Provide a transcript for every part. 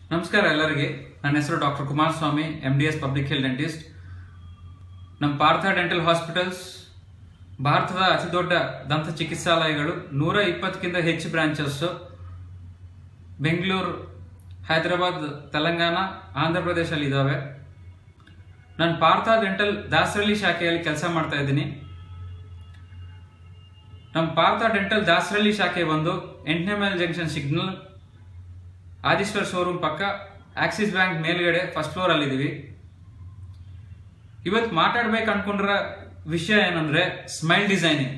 ನಮಸ್ಕಾರ ಎಲ್ಲರಿಗೆ ನನ್ನ ಹೆಸರು doctor Kumaraswamy M D S public health dentist ನಮ್ಮ ಪಾರ್ಥ ಡೆಂಟಲ್ ಹಾಸ್ಪಿಟಲ್ಸ್ ಭಾರತದ ಅತಿ ದೊಡ್ಡ ದಂತ ಚಿಕಿತ್ಸಾಲಯಗಳು ನೂರ ಇಪ್ಪತ್ತಕ್ಕಿಂತ ಹೆಚ್ಚು ಬ್ರಾಂಚಸ್ ಬೆಂಗಳೂರು ಹೈದರಾಬಾದ್ ತೆಲಂಗಾಣ ಆಂಧ್ರ ಪ್ರದೇಶಲ್ಲಿ ಇದ್ದಾವೆ ನಾನು ಪಾರ್ಥ ಡೆಂಟಲ್ ದಾಸರಳ್ಳಿ ಶಾಖೆಯಲ್ಲಿ ಕೆಲಸ ಮಾಡ್ತಾ ಇದ್ದೀನಿ ನಮ್ಮ ಪಾರ್ಥ ಡೆಂಟಲ್ ದಾಸರಳ್ಳಿ ಶಾಖೆ ಬಂದು ಎಂಟನೇ mile junction signal Adishwar showroom ಪಕ್ಕ ಆಕ್ಸಿಸ್ ಬ್ಯಾಂಕ್ ಮೇಲ್ಗಡೆ ಫಸ್ಟ್ ಫ್ಲೋರ್ ಅಲ್ಲಿ ಇದೀವಿ ಇವತ್ತು ಮಾತಾಡ್ಬೇಕು ಅನ್ಕೊಂಡ್ರ ವಿಷಯ ಏನಂದ್ರೆ ಸ್ಮೈಲ್ ಡಿಸೈನಿಂಗ್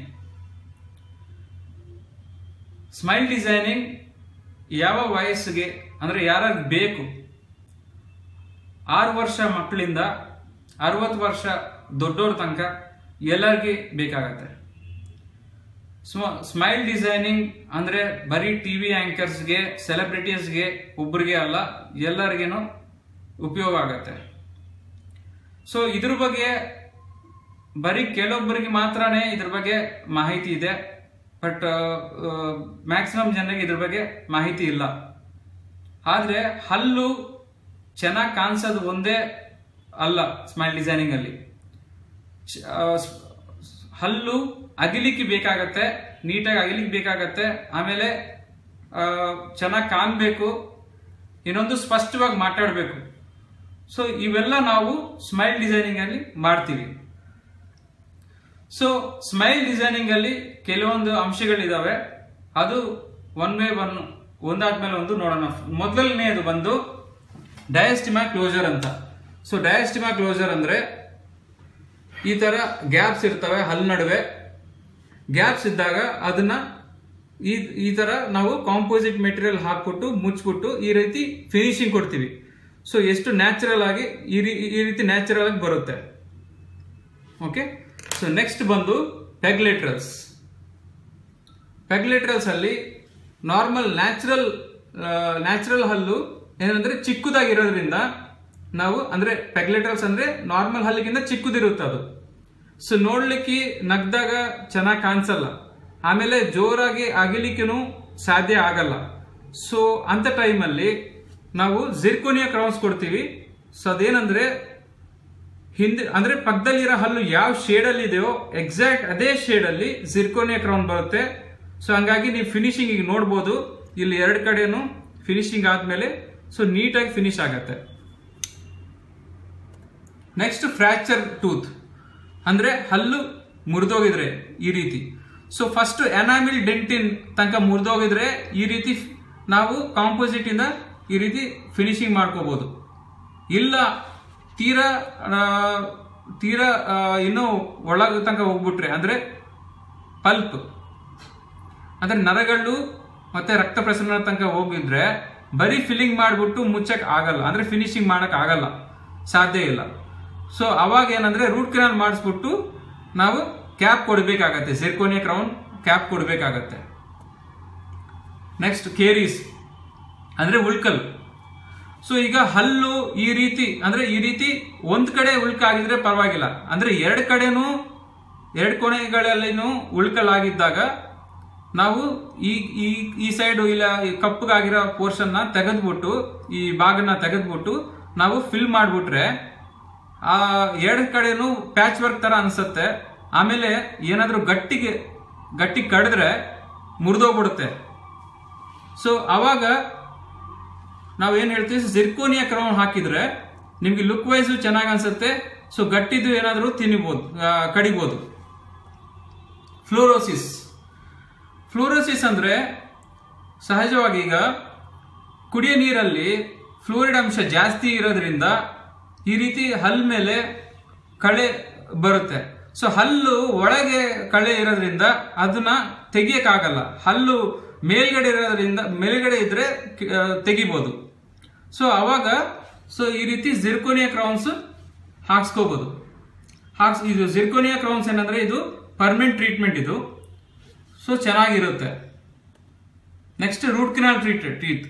ಸ್ಮೈಲ್ ಡಿಸೈನಿಂಗ್ ಯಾವ ವಯಸ್ಸಿಗೆ ಅಂದ್ರೆ ಯಾರಿಗೆ ಬೇಕು ಆರು ವರ್ಷ ಮಕ್ಕಳಿಂದ ಅರವತ್ತು ವರ್ಷ ದೊಡ್ಡೋರ್ ತನಕ ಎಲ್ಲರಿಗೆ ಬೇಕಾಗತ್ತೆ ಸ್ಮೈಲ್ ಡಿಸೈನಿಂಗ್ ಅಂದ್ರೆ ಬರೀ ಟಿವಿ ಆಂಕರ್ಸ್ಗೆ ಸೆಲೆಬ್ರಿಟೀಸ್ಗೆ ಒಬ್ರಿಗೆ ಅಲ್ಲ ಎಲ್ಲರಿಗೇನು ಉಪಯೋಗ ಆಗತ್ತೆ ಸೊ ಇದ್ರ ಬಗ್ಗೆ ಬರೀ ಕೆಲವೊಬ್ಬರಿಗೆ ಮಾತ್ರನೇ ಇದ್ರ ಬಗ್ಗೆ ಮಾಹಿತಿ ಇದೆ ಬಟ್ ಮ್ಯಾಕ್ಸಿಮಮ್ ಜನರಿಗೆ ಇದ್ರ ಬಗ್ಗೆ ಮಾಹಿತಿ ಇಲ್ಲ ಆದ್ರೆ ಹಲ್ಲು ಚೆನ್ನಾಗಿ ಕಾಣಿಸೋದು ಒಂದೇ ಅಲ್ಲ ಸ್ಮೈಲ್ ಡಿಸೈನಿಂಗ್ ಅಲ್ಲಿ ಚ- ಆ, ಸ್- ಹಲ್ಲು ಅಗಿಲಿಕ್ಕೆ ಬೇಕಾಗತ್ತೆ ನೀಟಾಗಿ ಅಗಿಲಿಕ್ಕೆ ಬೇಕಾಗತ್ತೆ ಆಮೇಲೆ ಚೆನ್ನಾಗಿ ಕಾಣಬೇಕು ಇನ್ನೊಂದು ಸ್ಪಷ್ಟವಾಗಿ ಮಾತಾಡಬೇಕು ಸೊ ಇವೆಲ್ಲ ನಾವು ಸ್ಮೈಲ್ ಡಿಸೈನಿಂಗ್ ಅಲ್ಲಿ ಮಾಡ್ತೀವಿ ಸೊ ಸ್ಮೈಲ್ ಡಿಸೈನಿಂಗ್ ಅಲ್ಲಿ ಕೆಲವೊಂದು ಅಂಶಗಳಿದಾವೆ ಅದು ಒನ್ ಬೈ ಒನ್ ಒಂದಾದ್ಮೇಲೆ ಒಂದು ನೋಡೋಣ ಮೊದಲನೆಯದು ಬಂದು ಡಯಾಸ್ಟಿಮಾ ಕ್ಲೋಸರ್ ಅಂತ ಸೊ ಡಯಾಸ್ಟಿಮಾ ಕ್ಲೋಸರ್ ಅಂದ್ರೆ ಈ ತರ ಗ್ಯಾಪ್ಸ್ ಇರ್ತವೆ ಹಲ್ ನಡುವೆ ಗ್ಯಾಪ್ಸ್ ಇದ್ದಾಗ ಅದನ್ನ ಈ ಈ ತರ ನಾವು ಕಾಂಪೋಸಿಟ್ ಮೆಟೀರಿಯಲ್ ಹಾಕ್ಬಿಟ್ಟು ಮುಚ್ಚಿಬಿಟ್ಟು ಈ ರೀತಿ ಫಿನಿಶಿಂಗ್ ಕೊಡ್ತೀವಿ ಸೊ ಎಷ್ಟು ನ್ಯಾಚುರಲ್ ಆಗಿ ಈ ರೀ- ಈ ರೀತಿ ನ್ಯಾಚುರಲ್ ಆಗಿ ಬರುತ್ತೆ ಓಕೆ ಸೊ ನೆಕ್ಸ್ಟ್ ಬಂದು ಪೆಗ್ಲೆಟ್ರಲ್ಸ್ ಪೆಗ್ಲೆಟ್ರಲ್ಸ್ ಅಲ್ಲಿ ನಾರ್ಮಲ್ ನ್ಯಾಚುರಲ್ ನ್ಯಾಚುರಲ್ ಹಲ್ಲು ಏನಂದ್ರೆ ಚಿಕ್ಕದಾಗಿರೋದ್ರಿಂದ ನಾವು ಅಂದ್ರೆ ಪೆಗ್ಲೆಟ್ರಲ್ಸ್ ಅಂದ್ರೆ ನಾರ್ಮಲ್ ಹಲ್ಲಿಗಿಂತ ಚಿಕ್ಕದಿರುತ್ತೆ ಅದು ಸೊ ನೋಡ್ಲಿಕ್ಕೆ ನಗ್ದಾಗ ಚೆನ್ನಾಗಿ ಕಾಣಿಸಲ್ಲ ಆಮೇಲೆ ಜೋರಾಗಿ ಅಗಿಲಿಕ್ಕೂ ಸಾಧ್ಯ ಆಗಲ್ಲ ಸೊ ಅಂತ ಟೈಮಲ್ಲಿ ನಾವು ಜಿರ್ಕೋನಿಯಾ ಕ್ರೌನ್ಸ್ ಕೊಡ್ತೀವಿ ಸೊ ಅದೇನಂದ್ರೆ ಹಿಂದೆ ಅಂದ್ರೆ ಪಕ್ಕದಲ್ಲಿರೋ ಹಲ್ಲು ಯಾವ ಶೇಡ್ ಅಲ್ಲಿ ಇದೆಯೋ ಎಕ್ಸಾಕ್ಟ್ ಅದೇ ಶೇಡ್ ಅಲ್ಲಿ ಜಿರ್ಕೋನಿಯಾ ಕ್ರೌನ್ ಬರುತ್ತೆ ಸೊ ಹಂಗಾಗಿ ನೀವು ಫಿನಿಶಿಂಗ್ ಈಗ ನೋಡ್ಬೋದು ಇಲ್ಲಿ ಎರಡು ಕಡೆನು ಫಿನಿಶಿಂಗ್ ಆದ್ಮೇಲೆ ಸೊ ನೀಟಾಗಿ ಫಿನಿಶ್ ಆಗತ್ತೆ ನೆಕ್ಸ್ಟ್ ಫ್ರಾಕ್ಚರ್ ಟೂತ್ ಅಂದ್ರೆ ಹಲ್ಲು ಮುರಿದೋಗಿದ್ರೆ ಈ ರೀತಿ ಸೊ ಫಸ್ಟ್ ಎನಾಮಿಲ್ ಡೆಂಟಿನ್ ತನಕ ಮುರಿದೋಗಿದ್ರೆ ಈ ರೀತಿ ನಾವು ಕಾಂಪೋಸಿಟ್ ಇಂದ ಈ ರೀತಿ ಫಿನಿಶಿಂಗ್ ಮಾಡ್ಕೋಬಹುದು ಇಲ್ಲ ತೀರಾ ಆ, ತೀರಾ ಆ, ಇನ್ನೂ ಒಳಗ ತನಕ ಹೋಗ್ಬಿಟ್ರೆ ಅಂದ್ರೆ ಪಲ್ಪ್ ಅಂದ್ರೆ ನರಗಳು ಮತ್ತೆ ರಕ್ತ ಪ್ರಸರಣ ತನಕ ಹೋಗಿದ್ರೆ ಬರೀ ಫಿಲ್ಲಿಂಗ್ ಮಾಡ್ಬಿಟ್ಟು ಮುಚ್ಚಕ್ ಆಗಲ್ಲ ಅಂದ್ರೆ ಫಿನಿಶಿಂಗ್ ಮಾಡಕ್ ಆಗಲ್ಲ ಸಾಧ್ಯ ಇಲ್ಲ ಸೊ ಅವಾಗ ಏನಂದ್ರೆ ರೂಟ್ ಕೆನಾಲ್ ಮಾಡಿಸ್ಬಿಟ್ಟು ನಾವು ಕ್ಯಾಪ್ ಕೊಡಬೇಕಾಗತ್ತೆ ಸಿರ್ಕೋನಿಯಾ ಕ್ರೌನ್ ಕ್ಯಾಪ್ ಕೊಡಬೇಕಾಗತ್ತೆ ನೆಕ್ಸ್ಟ್ ಕೇರೀಸ್ ಅಂದ್ರೆ ಉಳ್ಕಲ್ ಸೊ ಈಗ ಹಲ್ಲು ಈ ರೀತಿ ಅಂದ್ರೆ ಈ ರೀತಿ ಒಂದ್ ಕಡೆ ಉಳ್ಕಾಗಿದ್ರೆ ಪರವಾಗಿಲ್ಲ ಅಂದ್ರೆ ಎರಡ್ ಕಡೆನೂ ಎರಡ್ ಕೊನೆಗಳಲ್ಲಿನೂ ಉಳ್ಕಲಾಗಿದ್ದಾಗ ನಾವು ಈ ಈ ಈ ಸೈಡ್ ಇಲ್ಲ ಈ ಕಪ್ಪಗಾಗಿರೋ ಪೋರ್ಷನ್ ನ ತೆಗೆದ್ಬಿಟ್ಟು ಈ ಭಾಗನ ತೆಗೆದ್ಬಿಟ್ಟು ನಾವು ಫಿಲ್ ಮಾಡ್ಬಿಟ್ರೆ ಆ ಎರಡ್ ಕಡೆನೂ ಪ್ಯಾಚ್ ವರ್ಕ್ ತರ ಅನ್ಸುತ್ತೆ ಆಮೇಲೆ ಏನಾದ್ರೂ ಗಟ್ಟಿಗೆ ಗಟ್ಟಿ ಕಡಿದ್ರೆ ಮುರಿದೋಗ್ಬಿಡುತ್ತೆ ಸೊ ಅವಾಗ ನಾವೇನ್ ಹೇಳ್ತೀವಿ ಜಿರ್ಕೋನಿಯಾ ಕ್ರೌನ್ ಹಾಕಿದ್ರೆ ನಿಮ್ಗೆ ಲುಕ್ ವೈಸ್ ಚೆನ್ನಾಗಿ ಅನ್ಸುತ್ತೆ ಸೊ ಗಟ್ಟಿದು ಏನಾದರೂ ತಿನ್ನಿಬೋದು ಆ, ಕಡಿಬೋದು ಫ್ಲೋರೋಸಿಸ್ ಫ್ಲೋರೋಸಿಸ್ ಅಂದ್ರೆ ಸಹಜವಾಗಿ ಈಗ ಕುಡಿಯೋ ನೀರಲ್ಲಿ ಫ್ಲೋರಿಡ್ ಅಂಶ ಜಾಸ್ತಿ ಇರೋದ್ರಿಂದ ಈ ರೀತಿ ಹಲ್ ಮೇಲೆ ಕಳೆ ಬರುತ್ತೆ ಸೊ ಹಲ್ಲು ಒಳಗೆ ಕಳೆ ಇರೋದ್ರಿಂದ ಅದನ್ನ ತೆಗಿಯಕ್ಕಾಗಲ್ಲ ಹಲ್ಲು ಮೇಲ್ಗಡೆ ಇರೋದ್ರಿಂದ ಮೇಲ್ಗಡೆ ಇದ್ರೆ ಕ- ಆ, ತೆಗಿಬೋದು ಸೊ ಅವಾಗ ಸೊ ಈ ರೀತಿ ಜಿರ್ಕೋನಿಯಾ ಕ್ರೌನ್ಸ್ ಹಾಕ್ಸ್ಕೋಬಹುದು ಹಾಕ್ಸ್ ಇದು ಜಿರ್ಕೋನಿಯಾ ಕ್ರೌನ್ಸ್ ಏನಂದ್ರೆ ಇದು ಪರ್ಮನೆಂಟ್ ಟ್ರೀಟ್ಮೆಂಟ್ ಇದು ಸೊ ಚೆನ್ನಾಗಿರುತ್ತೆ next root canal treat teeth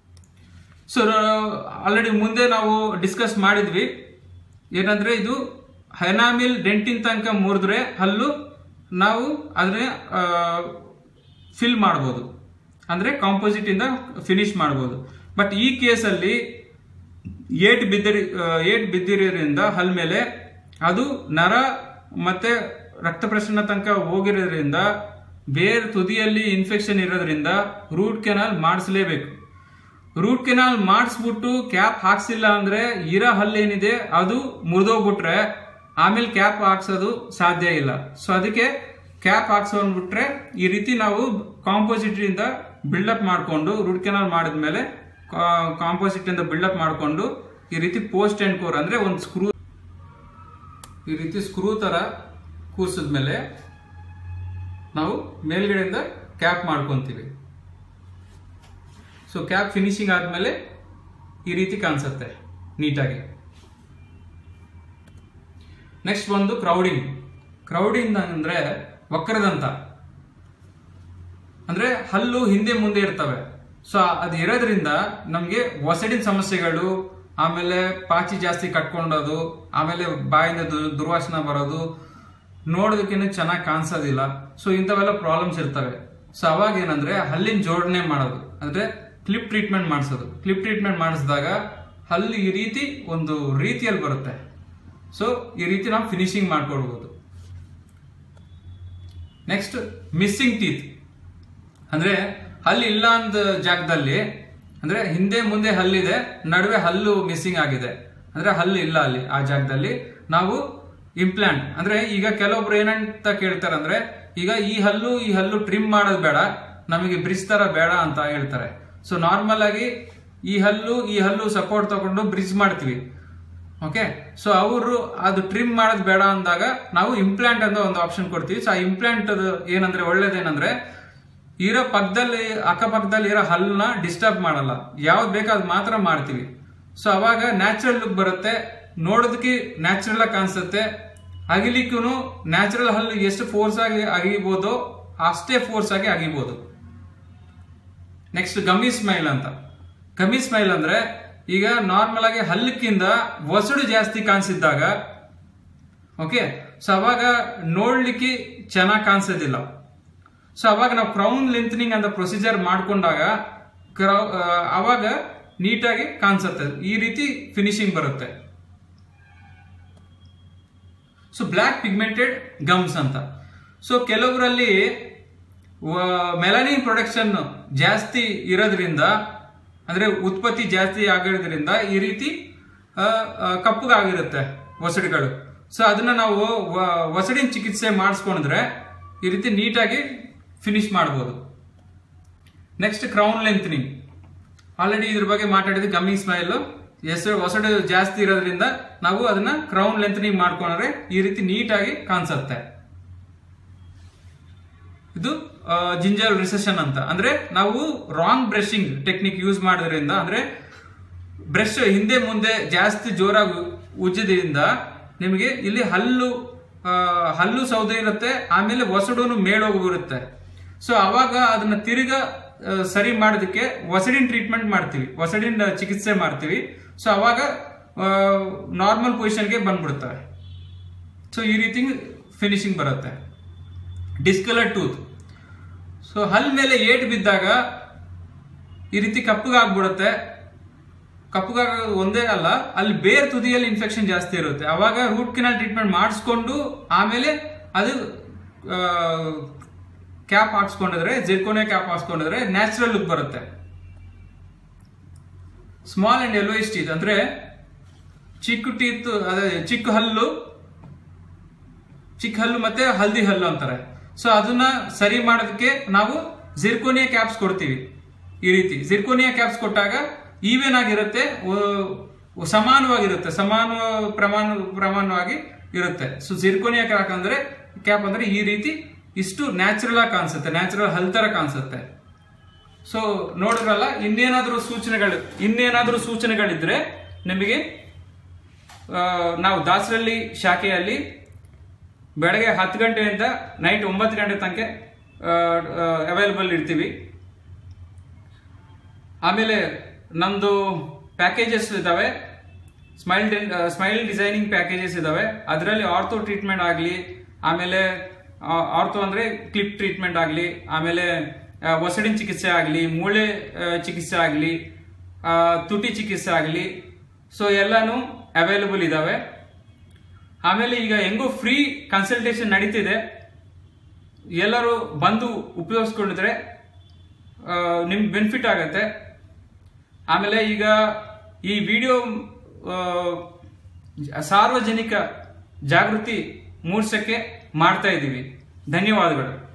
so already ಮುಂದೆ ನಾವು ಡಿಸ್ಕಸ್ ಮಾಡಿದ್ವಿ ಏನಂದ್ರೆ ಇದು ಹೆನಾಮಿಲ್ ಡೆಂಟಿನ್ ತನಕ ಮುರಿದ್ರೆ ಹಲ್ಲು ನಾವು ಅದನ್ನ ಫಿಲ್ ಮಾಡ್ಬೋದು ಅಂದ್ರೆ ಕಾಂಪೋಸಿಟ್ ಇಂದ ಫಿನಿಶ್ ಮಾಡ್ಬೋದು ಬಟ್ ಈ ಕೇಸಲ್ಲಿ ಏಟ್ ಬಿದ್ದಿರಿ ಏಟ್ ಬಿದ್ದಿರೋದ್ರಿಂದ ಹಲ್ ಮೇಲೆ ಅದು ನರ ಮತ್ತೆ ರಕ್ತ ಪ್ರಸರಣ ತನಕ ಹೋಗಿರೋದ್ರಿಂದ ಬೇರೆ ತುದಿಯಲ್ಲಿ ಇನ್ಫೆಕ್ಷನ್ ಇರೋದ್ರಿಂದ ರೂಟ್ ಕೆನಾಲ್ ಮಾಡಿಸ್ಲೇಬೇಕು ರೂಟ್ ಕೆನಾಲ್ ಮಾಡಿಸ್ಬಿಟ್ಟು ಕ್ಯಾಪ್ ಹಾಕ್ಸಿಲ್ಲ ಅಂದ್ರೆ ಇರೋ ಹಲ್ಲೇನಿದೆ ಅದು ಮುರಿದೋಗ್ಬಿಟ್ರೆ ಆಮೇಲೆ ಕ್ಯಾಪ್ ಹಾಕ್ಸೋದು ಸಾಧ್ಯ ಇಲ್ಲ ಸೊ ಅದಕ್ಕೆ ಕ್ಯಾಪ್ ಹಾಕ್ಸೋನ್ಬಿಟ್ರೆ ಈ ರೀತಿ ನಾವು ಕಾಂಪೋಸಿಟ್ ಇಂದ ಬಿಲ್ಡಪ್ ಮಾಡಿಕೊಂಡು ರೂಟ್ ಕೆನಾಲ್ ಮಾಡಿದ್ಮೇಲೆ ಕಾಂಪೋಸಿಟ್ ಇಂದ ಬಿಲ್ಡಪ್ ಮಾಡಿಕೊಂಡು ಈ ರೀತಿ ಪೋಸ್ಟ್ ಅಂಡ್ ಕೋರ್ ಅಂದ್ರೆ ಒಂದು ಸ್ಕ್ರೂ ಈ ರೀತಿ ಸ್ಕ್ರೂ ತರ ಕೂಸಿದ್ಮೇಲೆ ನಾವು ಮೇಲ್ಗಡೆಯಿಂದ ಕ್ಯಾಪ್ ಮಾಡ್ಕೊಂತೀವಿ ಸೊ ಕ್ಯಾಪ್ ಫಿನಿಶಿಂಗ್ ಆದ್ಮೇಲೆ ಈ ರೀತಿ ಕಾಣಿಸುತ್ತೆ ನೀಟಾಗಿ ನೆಕ್ಸ್ಟ್ ಒಂದು ಕ್ರೌಡಿಂಗ್ ಕ್ರೌಡಿಂಗ್ ಅಂದ್ರೆ ವಕ್ರದಂತ ಅಂದ್ರೆ ಹಲ್ಲು ಹಿಂದೆ ಮುಂದೆ ಇರ್ತವೆ ಸೊ ಅದು ಇರೋದ್ರಿಂದ ನಮಗೆ ಒಸಡಿನ ಸಮಸ್ಯೆಗಳು ಆಮೇಲೆ ಪಾಚಿ ಜಾಸ್ತಿ ಕಟ್ಕೊಂಡೋದು ಆಮೇಲೆ ಬಾಯಿಂದ ದು- ದುರ್ವಾಸನ ಬರೋದು ನೋಡೋದಕ್ಕೇನು ಚೆನ್ನಾಗಿ ಕಾಣಿಸೋದಿಲ್ಲ ಸೊ ಇಂಥವೆಲ್ಲ ಪ್ರಾಬ್ಲಮ್ಸ್ ಇರ್ತವೆ ಸೊ ಅವಾಗ ಏನಂದ್ರೆ ಹಲ್ಲಿನ ಜೋಡಣೆ ಮಾಡೋದು ಅಂದ್ರೆ ಕ್ಲಿಪ್ ಟ್ರೀಟ್ಮೆಂಟ್ ಮಾಡಿಸೋದು ಕ್ಲಿಪ್ ಟ್ರೀಟ್ಮೆಂಟ್ ಮಾಡಿಸಿದಾಗ ಹಲ್ಲು ಈ ರೀತಿ ಒಂದು ರೀತಿಯಲ್ಲಿ ಬರುತ್ತೆ ಸೊ ಈ ರೀತಿ ನಾವು ಫಿನಿಶಿಂಗ್ ಮಾಡ್ಕೊಡ್ಬೋದು ನೆಕ್ಸ್ಟ್ ಮಿಸ್ಸಿಂಗ್ ಟೀತ್ ಅಂದ್ರೆ ಹಲ್ಲು ಇಲ್ಲ ಅಂದ ಜಾಗದಲ್ಲಿ ಅಂದ್ರೆ ಹಿಂದೆ ಮುಂದೆ ಹಲ್ಲಿದೆ ನಡುವೆ ಹಲ್ಲು ಮಿಸ್ಸಿಂಗ್ ಆಗಿದೆ ಅಂದ್ರೆ ಹಲ್ಲು ಇಲ್ಲ ಅಲ್ಲಿ ಆ ಜಾಗದಲ್ಲಿ ನಾವು ಇಂಪ್ಲಾಂಟ್ ಅಂದ್ರೆ ಈಗ ಕೆಲವೊಬ್ರು ಏನಂತ ಕೇಳ್ತಾರೆ ಅಂದ್ರೆ ಈಗ ಈ ಹಲ್ಲು ಈ ಹಲ್ಲು ಟ್ರಿಮ್ ಮಾಡೋದು ಬೇಡ ನಮಗೆ ಬ್ರಿಡ್ಜ್ ತರ ಬೇಡ ಅಂತ ಹೇಳ್ತಾರೆ ಸೊ ನಾರ್ಮಲ್ ಆಗಿ ಈ ಹಲ್ಲು ಈ ಹಲ್ಲು ಸಪೋರ್ಟ್ ತಗೊಂಡು ಬ್ರಿಡ್ಜ್ ಮಾಡ್ತೀವಿ ಓಕೆ ಸೊ ಅವರು ಅದು ಟ್ರಿಮ್ ಮಾಡೋದು ಬೇಡ ಅಂದಾಗ ನಾವು ಇಂಪ್ಲಾಂಟ್ ಅಂತ ಒಂದು ಆಪ್ಷನ್ ಕೊಡ್ತೀವಿ ಸೊ ಆ ಇಂಪ್ಲಾಂಟ್ ಏನಂದ್ರೆ ಒಳ್ಳೇದೇನಂದ್ರೆ ಇರೋ ಪಕ್ಕದಲ್ಲಿ ಅಕ್ಕಪಕ್ಕದಲ್ಲಿ ಇರೋ ಹಲ್ಲನ್ನ ಡಿಸ್ಟರ್ಬ್ ಮಾಡಲ್ಲ ಯಾವ್ದು ಬೇಕೋ ಅದು ಮಾತ್ರ ಮಾಡ್ತೀವಿ ಸೊ ಅವಾಗ ನ್ಯಾಚುರಲ್ ಲುಕ್ ಬರುತ್ತೆ ನೋಡೋದಕ್ಕೆ ನ್ಯಾಚುರಲ್ ಆಗಿ ಕಾಣಿಸುತ್ತೆ ಅಗಿಲಿಕ್ಕೂ ನ್ಯಾಚುರಲ್ ಹಲ್ಲು ಎಷ್ಟು ಫೋರ್ಸ್ ಆಗಿ ಅಗಿಬೋದೋ ಅಷ್ಟೇ ಫೋರ್ಸ್ ಆಗಿ ಅಗಿಬೋದು ನೆಕ್ಸ್ಟ್ ಗಮ್ಮಿ ಸ್ಮೈಲ್ ಅಂತ ಗಮ್ಮಿ ಸ್ಮೈಲ್ ಅಂದ್ರೆ ಈಗ ನಾರ್ಮಲ್ ಆಗಿ ಹಲ್ಲಕ್ಕಿಂತ ಒಸಡು ಜಾಸ್ತಿ ಕಾಣಿಸಿದ್ದಾಗ ಓಕೆ ಸೊ ಅವಾಗ ನೋಡ್ಲಿಕ್ಕೆ ಚೆನ್ನಾಗಿ ಕಾಣಿಸೋದಿಲ್ಲ ಸೊ ಅವಾಗ ನಾವು ಕ್ರೌನ್ ಲೆಂತ್ನಿಂಗ್ ಅಂತ ಪ್ರೊಸೀಜರ್ ಮಾಡ್ಕೊಂಡಾಗ ಕ್ರೌ ಆ, ಅವಾಗ ನೀಟಾಗಿ ಕಾಣಿಸುತ್ತೆ ಈ ರೀತಿ ಫಿನಿಶಿಂಗ್ ಬರುತ್ತೆ ಸೊ ಬ್ಲ್ಯಾಕ್ ಪಿಗ್ಮೆಂಟೆಡ್ ಗಮ್ಸ್ ಅಂತ ಸೊ ಕೆಲವರಲ್ಲಿ ಮೆಲನಿನ್ ಪ್ರೊಡಕ್ಷನ್ ಜಾಸ್ತಿ ಇರೋದ್ರಿಂದ ಅಂದ್ರೆ ಉತ್ಪತ್ತಿ ಜಾಸ್ತಿ ಆಗಿರೋದ್ರಿಂದ ಈ ರೀತಿ ಆ, ಆ, ಕಪ್ಪಗಾಗಿರುತ್ತೆ ಒಸಡುಗಳು ಸೊ ಅದನ್ನ ನಾವು ವ- ಒಸಡಿನ ಚಿಕಿತ್ಸೆ ಮಾಡಿಸ್ಕೊಂಡ್ರೆ ಈ ರೀತಿ ನೀಟಾಗಿ ಫಿನಿಶ್ ಮಾಡ್ಬೋದು ನೆಕ್ಸ್ಟ್ ಕ್ರೌನ್ ಲೆಂತ್ನಿಂಗ್ ಆಲ್ರೆಡಿ ಇದ್ರ ಬಗ್ಗೆ ಮಾತಾಡಿದ ಗಮ್ಮಿಂಗ್ ಸ್ಮೈಲ್ ಹೆಸರು ಹೊಸಡು ಜಾಸ್ತಿ ಇರೋದ್ರಿಂದ ನಾವು ಅದನ್ನ ಕ್ರೌನ್ ಲೆಂತ್ನಿಂಗ್ ಮಾಡ್ಕೊಂಡ್ರೆ ಈ ರೀತಿ ನೀಟಾಗಿ ಕಾಣಿಸುತ್ತೆ ಇದು ಜಿಂಜರ್ ರಿಸೆಷನ್ ಅಂತ ಅಂದ್ರೆ ನಾವು ರಾಂಗ್ ಬ್ರಷಿಂಗ್ ಟೆಕ್ನಿಕ್ ಯೂಸ್ ಮಾಡೋದ್ರಿಂದ ಅಂದ್ರೆ ಬ್ರಷ್ ಹಿಂದೆ ಮುಂದೆ ಜಾಸ್ತಿ ಜೋರಾಗಿ ಉಜ್ಜೋದ್ರಿಂದ ನಿಮಗೆ ಇಲ್ಲಿ ಹಲ್ಲು ಆ, ಹಲ್ಲು ಸೌದೆ ಇರುತ್ತೆ ಆಮೇಲೆ ಒಸಡುನು ಮೇಳೋಗಿರುತ್ತೆ ಸೊ ಅವಾಗ ಅದನ್ನ ತಿರ್ಗಾ ಆ, ಸರಿ ಮಾಡೋದಕ್ಕೆ ಒಸಡಿನ ಟ್ರೀಟ್ಮೆಂಟ್ ಮಾಡ್ತೀವಿ ಒಸಡಿನ ಚಿಕಿತ್ಸೆ ಮಾಡ್ತೀವಿ ಸೊ ಅವಾಗ ನಾರ್ಮಲ್ ಪೊಸಿಷನ್ಗೆ ಬಂದ್ಬಿಡ್ತವೆ ಸೊ ಈ ರೀತಿ ಫಿನಿಶಿಂಗ್ ಬರುತ್ತೆ ಡಿಸ್ಕಲರ್ ಟೂತ್ ಸೊ ಹಲ್ ಮೇಲೆ ಏಟ್ ಬಿದ್ದಾಗ ಈ ರೀತಿ ಕಪ್ಪಗಾಗ್ಬಿಡುತ್ತೆ ಕಪ್ಪಗಾಗೋದು ಒಂದೇ ಅಲ್ಲ ಅಲ್ಲಿ ಬೇರೆ ತುದಿಯಲ್ಲಿ ಇನ್ಫೆಕ್ಷನ್ ಜಾಸ್ತಿ ಇರುತ್ತೆ ಅವಾಗ ರೂಟ್ ಕೆನಾಲ್ ಟ್ರೀಟ್ಮೆಂಟ್ ಮಾಡಿಸ್ಕೊಂಡು ಆಮೇಲೆ ಅದು ಕ್ಯಾಪ್ ಹಾಕ್ಸ್ಕೊಂಡಿದ್ರೆ ಜೆರ್ಕೋನೆ ಕ್ಯಾಪ್ ಹಾಕ್ಸ್ಕೊಂಡಿದ್ರೆ ನ್ಯಾಚುರಲ್ ಲುಕ್ ಬರುತ್ತೆ ಸ್ಮಾಲ್ ಅಂಡ್ ಎಲ್ವೈಸ್ ಟೀತ್ ಅಂದ್ರೆ ಚಿಕ್ಕ ಟೀತ್ ಅದೇ ಚಿಕ್ಕ ಹಲ್ಲು ಚಿಕ್ಕ ಹಲ್ಲು ಮತ್ತೆ ಹಲ್ದಿ ಹಲ್ಲು ಅಂತಾರೆ ಸೊ ಅದನ್ನ ಸರಿ ಮಾಡೋದಕ್ಕೆ ನಾವು ಜಿರ್ಕೋನಿಯಾ ಕ್ಯಾಪ್ಸ್ ಕೊಡ್ತೀವಿ ಈ ರೀತಿ ಜಿರ್ಕೋನಿಯಾ ಕ್ಯಾಪ್ಸ್ ಕೊಟ್ಟಾಗ ಈವನ್ ಆಗಿರುತ್ತೆ ಓ- ಸಮಾನವಾಗಿರುತ್ತೆ ಸಮಾನ ಪ್ರಮಾಣ ಪ್ರಮಾಣವಾಗಿ ಇರುತ್ತೆ ಸೊ ಜಿರ್ಕೋನಿಯಾ ಕ್ಯಾಪ್ ಅಂದ್ರೆ ಕ್ಯಾಪ್ ಅಂದ್ರೆ ಈ ರೀತಿ ಇಷ್ಟು ನ್ಯಾಚುರಲ್ ಆಗಿ ಕಾಣಿಸುತ್ತೆ ನ್ಯಾಚುರಲ್ ಹಲ್ ತರ ಕಾಣಿಸುತ್ತೆ ಸೊ ನೋಡಿದ್ರಲ್ಲ ಇನ್ನೇನಾದ್ರೂ ಸೂಚನೆಗಳು ಇನ್ನೇನಾದ್ರೂ ಸೂಚನೆಗಳಿದ್ರೆ ನಿಮಗೆ ಆ, ನಾವು ದಾಸರಳ್ಳಿ ಶಾಖೆಯಲ್ಲಿ ಬೆಳಗ್ಗೆ ಹತ್ತು ಗಂಟೆಯಿಂದ ನೈಟ್ ಒಂಬತ್ತು ಗಂಟೆ ತನಕ ಅವೈಲಬಲ್ ಇರ್ತೀವಿ ಆಮೇಲೆ ನಮ್ಮದು ಪ್ಯಾಕೇಜಸ್ ಇದ್ದಾವೆ ಸ್ಮೈಲ್ ಸ್ಮೈಲ್ ಡಿಸೈನಿಂಗ್ ಪ್ಯಾಕೇಜಸ್ ಇದ್ದಾವೆ ಅದರಲ್ಲಿ ಆರ್ಥೋ ಟ್ರೀಟ್ಮೆಂಟ್ ಆಗಲಿ ಆಮೇಲೆ ಆರ್ಥೋ ಅಂದರೆ ಕ್ಲಿಪ್ ಟ್ರೀಟ್ಮೆಂಟ್ ಆಗಲಿ ಆಮೇಲೆ ಆ, ಒಸಡಿನ ಚಿಕಿತ್ಸೆ ಆಗಲಿ ಮೂಳೆ ಆ, ಚಿಕಿತ್ಸೆ ಆಗಲಿ ಆ, ತುಟಿ ಚಿಕಿತ್ಸೆ ಆಗಲಿ ಸೊ ಎಲ್ಲಾನು ಅವೈಲಬಲ್ ಇದಾವೆ ಆಮೇಲೆ ಈಗ ಹೆಂಗೋ ಫ್ರೀ ಕನ್ಸಲ್ಟೇಷನ್ ನಡೀತಿದೆ ಎಲ್ಲರೂ ಬಂದು ಉಪಯೋಗಿಸ್ಕೊಂಡಿದ್ರೆ ನಿಮ್ಗೆ ಬೆನಿಫಿಟ್ ಆಗತ್ತೆ ಆಮೇಲೆ ಈಗ ಈ ವಿಡಿಯೋ ಸಾರ್ವಜನಿಕ ಜಾಗೃತಿ ಮೂಡಿಸಕ್ಕೆ ಮಾಡ್ತಾ ಇದ್ದೀವಿ ಧನ್ಯವಾದಗಳು